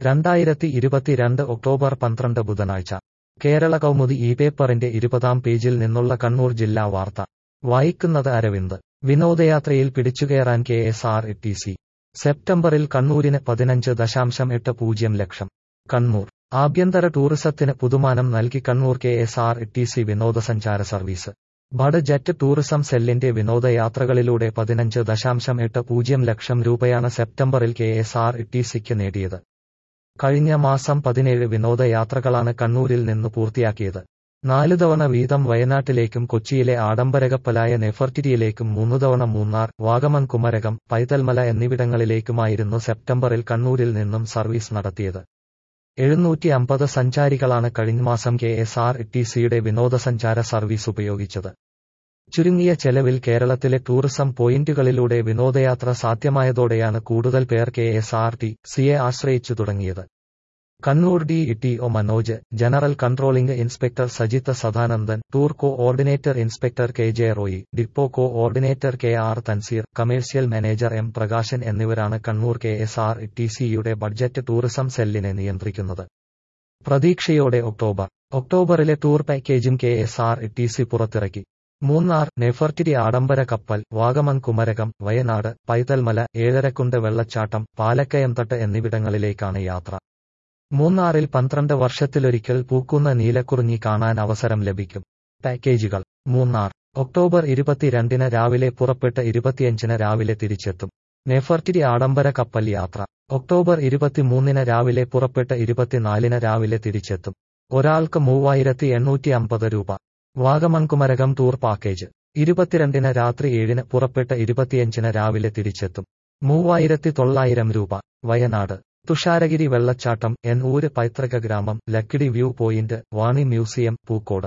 രണ്ടായിരത്തി ഇരുപത്തിരണ്ട് ഒക്ടോബർ പന്ത്രണ്ട് ബുധനാഴ്ച കേരള കൗമുദി ഈ പേപ്പറിന്റെ ഇരുപതാം പേജിൽ നിന്നുള്ള കണ്ണൂർ ജില്ലാ വാർത്ത വായിക്കുന്നത് അരവിന്ദ് വിനോദയാത്രയിൽ പിടിച്ചുകയറാൻ K S R T C സെപ്റ്റംബറിൽ കണ്ണൂരിന് പതിനഞ്ച് ദശാംശം എട്ട് പൂജ്യം ലക്ഷം കണ്ണൂർ ആഭ്യന്തര ടൂറിസത്തിന് പുതുമാനം നൽകി Kannur K S R T C വിനോദസഞ്ചാര സർവീസ് ബഡ് ജെറ്റ് ടൂറിസം സെല്ലിന്റെ വിനോദയാത്രകളിലൂടെ പതിനഞ്ച് ദശാംശം എട്ട് പൂജ്യം ലക്ഷം രൂപയാണ് സെപ്റ്റംബറിൽ കെ എസ് ആർ ടി സിക്ക് നേടിയത് കഴിഞ്ഞ മാസം പതിനേഴ് വിനോദയാത്രകളാണ് കണ്ണൂരിൽ നിന്ന് പൂർത്തിയാക്കിയത് നാല് തവണ വീതം വയനാട്ടിലേക്കും കൊച്ചിയിലെ ആഡംബരകപ്പലായ നെഫർട്ടിരിയിലേക്കും മൂന്നു തവണ മൂന്നാർ വാഗമൺ കുമരകം പൈതൽമല എന്നിവിടങ്ങളിലേക്കുമായിരുന്നു സെപ്റ്റംബറിൽ കണ്ണൂരിൽ നിന്നും സർവീസ് നടത്തിയത് എഴുന്നൂറ്റി അമ്പത് സഞ്ചാരികളാണ് കഴിഞ്ഞമാസം കെ എസ് ആർ ടി സിയുടെ വിനോദസഞ്ചാര സർവീസ് ഉപയോഗിച്ചത് ചുരുങ്ങിയ ചെലവിൽ കേരളത്തിലെ ടൂറിസം പോയിന്റുകളിലൂടെ വിനോദയാത്ര സാധ്യമായതോടെയാണ് കൂടുതൽ പേർ കെ എസ് ആർ ടി സിയെ ആശ്രയിച്ചു തുടങ്ങിയത് Kannur D T O Manoj general controlling inspector Sajith Sadanandan tour coordinator inspector K J Roy depot coordinator K R Thanseer commercial manager M Prakashan എന്നിവരാണ് Kannur K S R T സിയുടെ ബഡ്ജറ്റ് ടൂറിസം സെല്ലിനെ നിയന്ത്രിക്കുന്നത് പ്രതീക്ഷയോടെ ഒക്ടോബർ ഒക്ടോബറിലെ tour പാക്കേജും K S R T C പുറത്തിറക്കി മൂന്നാർ നെഫർട്ടിരി ആഡംബര കപ്പൽ വാഗമൺ കുമരകം വയനാട് പൈതൽമല ഏഴരക്കുണ്ട് വെള്ളച്ചാട്ടം പാലക്കയംതട്ട് എന്നിവിടങ്ങളിലേക്കാണ് യാത്ര മൂന്നാറിൽ പന്ത്രണ്ട് വർഷത്തിലൊരിക്കൽ പൂക്കുന്ന നീലക്കുറിഞ്ഞി കാണാൻ അവസരം ലഭിക്കും പാക്കേജുകൾ മൂന്നാർ ഒക്ടോബർ ഇരുപത്തിരണ്ടിന് രാവിലെ പുറപ്പെട്ട് ഇരുപത്തിയഞ്ചിന് രാവിലെ തിരിച്ചെത്തും നെഫർട്ടിരി ആഡംബര കപ്പൽ യാത്ര ഒക്ടോബർ ഇരുപത്തിമൂന്നിന് രാവിലെ പുറപ്പെട്ട് ഇരുപത്തിനാലിന് രാവിലെ തിരിച്ചെത്തും ഒരാൾക്ക് മൂവായിരത്തി എണ്ണൂറ്റി അമ്പത് രൂപ വാഗമൺകുമരകം ടൂർ പാക്കേജ് ഇരുപത്തിരണ്ടിന് രാത്രി ഏഴിന് പുറപ്പെട്ട് ഇരുപത്തിയഞ്ചിന് രാവിലെ തിരിച്ചെത്തും മൂവായിരത്തി തൊള്ളായിരം രൂപ വയനാട് തുഷാരഗിരി വെള്ളച്ചാട്ടം എന്നൂര് പൈതൃക ഗ്രാമം ലക്കിടി വ്യൂ പോയിന്റ് വാണി മ്യൂസിയം പൂക്കോട്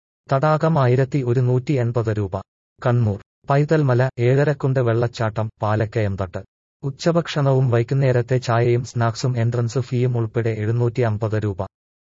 തടാകം ആയിരത്തി ഒരുന്നൂറ്റി എൺപത് രൂപ കണ്ണൂർ പൈതൽമല ഏഴരക്കുണ്ട് വെള്ളച്ചാട്ടം പാലക്കയം തട്ട് ഉച്ചഭക്ഷണവും വൈകുന്നേരത്തെ ചായയും സ്നാക്സും എൻട്രൻസ് ഫീയും ഉൾപ്പെടെ എഴുന്നൂറ്റി അമ്പത് രൂപ